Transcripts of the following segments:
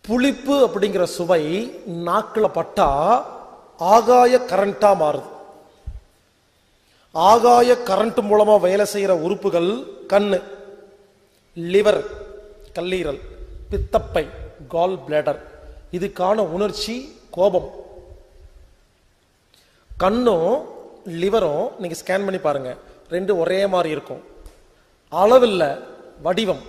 புளிப்பு அப்படிங்கிற சுவை நாக்கில் பட்டா ஆகாய கரண்டா மாறுது ஆகாய கரண்ட் மூலமா வேலை செய்யற உறுப்புகள் கண்ணு லிவர் கல்லீரல் பித்தப்பை கால் பிளேடர் இதுக்கான உணர்ச்சி கோபம் கண்ணும் லிவரும் நீங்க ஸ்கேன் பண்ணி பாருங்க ரெண்டு ஒரே மாதிரி இருக்கும் அளவில்ல வடிவம்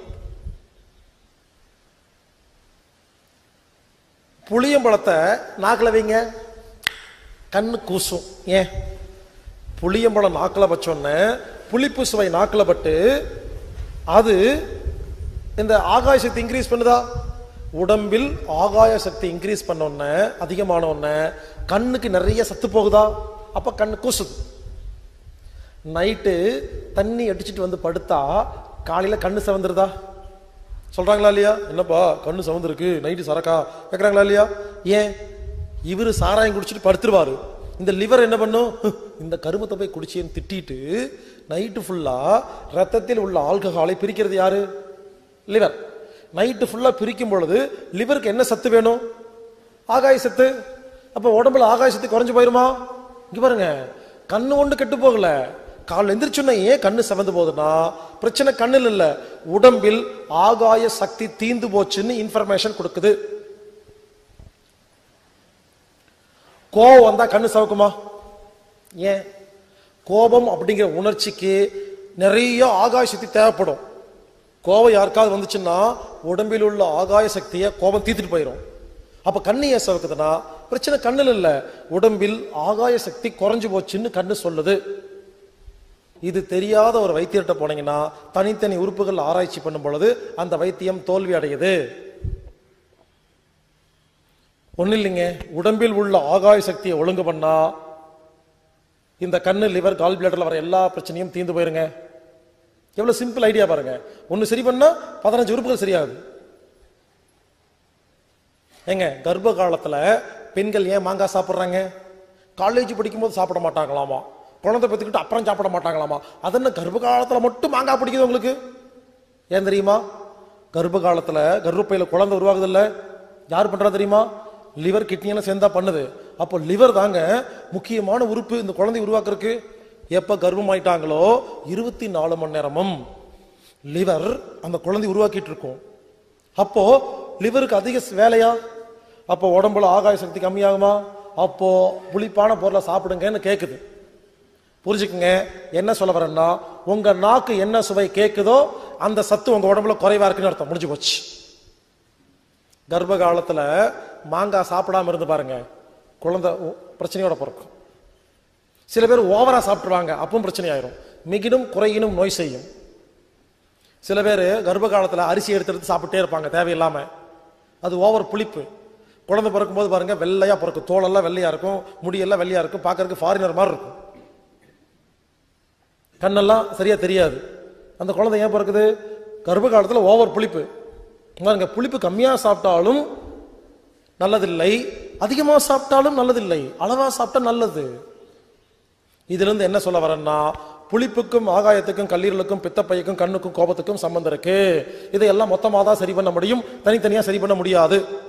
புளியம்பழத்தை நாக்கில் வைங்க கண்ணு கூசும் ஏன் புளியம்பழம் நாக்கில் வச்சோன்னே புளிப்பு சுவை நாக்கில் பட்டு அது இந்த ஆகாய சக்தி இன்க்ரீஸ் பண்ணுதா உடம்பில் ஆகாய சக்தி இன்க்ரீஸ் பண்ண உடனே அதிகமான உடனே கண்ணுக்கு நிறைய சத்து போகுதா அப்ப கண்ணு கூசுது நைட்டு தண்ணி அடிச்சிட்டு வந்து படுத்தா காலையில கண்ணு சிவந்துருதா சொல்றாங்களா இல்லையா என்னப்பா கண்ணு சிவந்திருக்கு நைட்டு சரக்கா கேக்குறாங்களா இல்லையா ஏன் இவரு சாராயம் குடிச்சிட்டு படுத்துருவாரு இந்த லிவர் என்ன பண்ணும் இந்த கருமத்தை போய் குடிச்சேன்னு திட்டிட்டு நைட்டு ஃபுல்லா ரத்தத்தில் உள்ள ஆல்கஹாலை பிரிக்கிறது யாரு லிவர் நைட்டு ஃபுல்லா பிரிக்கும் பொழுது லிவருக்கு என்ன சத்து வேணும் ஆகாய சத்து அப்ப உடம்புல ஆகாய சத்து குறைஞ்சு போயிருமா இங்க பாருங்க கண்ணு ஒன்று கெட்டு போகல காலைல எந்திரிச்சோன்னா ஏன் கண்ணு செவந்து போகுதுன்னா பிரச்சனை கண்ணில் இல்ல உடம்பில் ஆகாய சக்தி தீந்து போச்சுன்னு இன்ஃபர்மேஷன் கொடுக்குது கோபம் வந்தா கண்ணு சவக்குமா ஏன் கோபம் அப்படிங்கிற உணர்ச்சிக்கு நிறைய ஆகாய சக்தி தேவைப்படும் கோபம் யாருக்காவது வந்துச்சுன்னா உடம்பில் உள்ள ஆகாய சக்தியை கோபம் தீத்துட்டு போயிடும் அப்ப கண்ணு ஏன் சவக்குதுன்னா பிரச்சனை கண்ணில் இல்ல உடம்பில் ஆகாய சக்தி குறைஞ்சு போச்சுன்னு கண்ணு சொல்லுது இது தெரியாத ஒரு வைத்தியர்கிட்ட போனீங்கன்னா தனித்தனி உறுப்புகள் ஆராய்ச்சி பண்ணும் பொழுது அந்த வைத்தியம் தோல்வி அடையுது ஒன்றும் இல்லைங்க உடம்பில் உள்ள ஆகாய சக்தியை ஒழுங்கு பண்ணா இந்த கண்ணு லிவர் கால் பிளேடர்ல வர எல்லா பிரச்சனையும் தீர்ந்து போயிருங்க எவ்வளவு சிம்பிள் ஐடியா பாருங்க ஒன்னு சரி பண்ணா பதினஞ்சு உறுப்புகள் சரியாகுது ஏங்க கர்ப்ப காலத்துல பெண்கள் ஏன் மாங்காய் சாப்பிடுறாங்க காலேஜ் படிக்கும்போது சாப்பிட மாட்டாங்களாமா குழந்தை பெற்றுக்கிட்டு அப்புறம் சாப்பிட மாட்டாங்களாமா அது என்ன கர்ப்ப காலத்துல மட்டும் மாங்காய் பிடிக்குது உங்களுக்கு ஏன் தெரியுமா கர்ப்ப காலத்துல கர்ப்பப்பையில குழந்தை உருவாகுது இல்ல யார் பண்றா தெரியுமா லிவர் கிட்னி எல்லாம் சேர்ந்தா பண்ணுது அப்போ லிவர் தாங்க முக்கியமான உறுப்பு இந்த குழந்தை உருவாக்குறதுக்கு எப்ப கர்ப்பம் ஆயிட்டாங்களோ இருபத்தி நாலு மணி நேரமும் லிவர் அந்த குழந்தை உருவாக்கிட்டு இருக்கும் அப்போ லிவருக்கு அதிக வேலையா அப்போ உடம்புல ஆகாய சக்தி கம்மியாகுமா அப்போ புளிப்பான பொருளை சாப்பிடுங்கன்னு கேக்குது புரிஞ்சுக்குங்க என்ன சொல்ல வரேன்னா உங்க நாக்கு என்ன சுவை கேக்குதோ அந்த சத்து உங்க உடம்புல குறைவா இருக்குன்னு அர்த்தம் முடிஞ்சு போச்சு கர்ப்ப காலத்துல மாங்காய் சாப்பிடாம இருந்து பாருங்க குழந்தை உ- பிரச்சனையோட பிறக்கும் சில பேர் ஓவரா சாப்பிட்டுருவாங்க அப்பவும் பிரச்சனை ஆயிரும் மிகினும் குறையினும் நோய் செய்யும் சில பேர் கர்ப்ப காலத்துல அரிசி எடுத்து எடுத்து சாப்பிட்டே இருப்பாங்க தேவையில்லாம அது ஓவர் புளிப்பு குழந்தை பிறக்கும்போது பாருங்க வெள்ளையா பிறக்கும் தோலெல்லாம் வெள்ளையா இருக்கும் முடியெல்லாம் வெள்ளையா இருக்கும் பார்க்கறதுக்கு ஃபாரினர் மாதிரி இருக்கும் கண்ணெல்லாம் சரியா தெரியாது அந்த குழந்தை ஏன் பிறக்குது கர்ப்ப காலத்துல ஓவர் புளிப்பு பாருங்க புளிப்பு கம்மியா சாப்பிட்டாலும் நல்லதில்லை அதிகமா சாப்பிட்டாலும் நல்லதில்லை அளவா சாப்பிட்டா நல்லது இதுல இருந்து என்ன சொல்ல வரேன்னா புளிப்புக்கும் ஆகாயத்துக்கும் கல்லீரலுக்கும் பித்தப்பைக்கும் கண்ணுக்கும் கோபத்துக்கும் சம்பந்தம் இருக்கு இதையெல்லாம் மொத்தமா தான் சரி பண்ண முடியும் தனித்தனியா சரி பண்ண முடியாது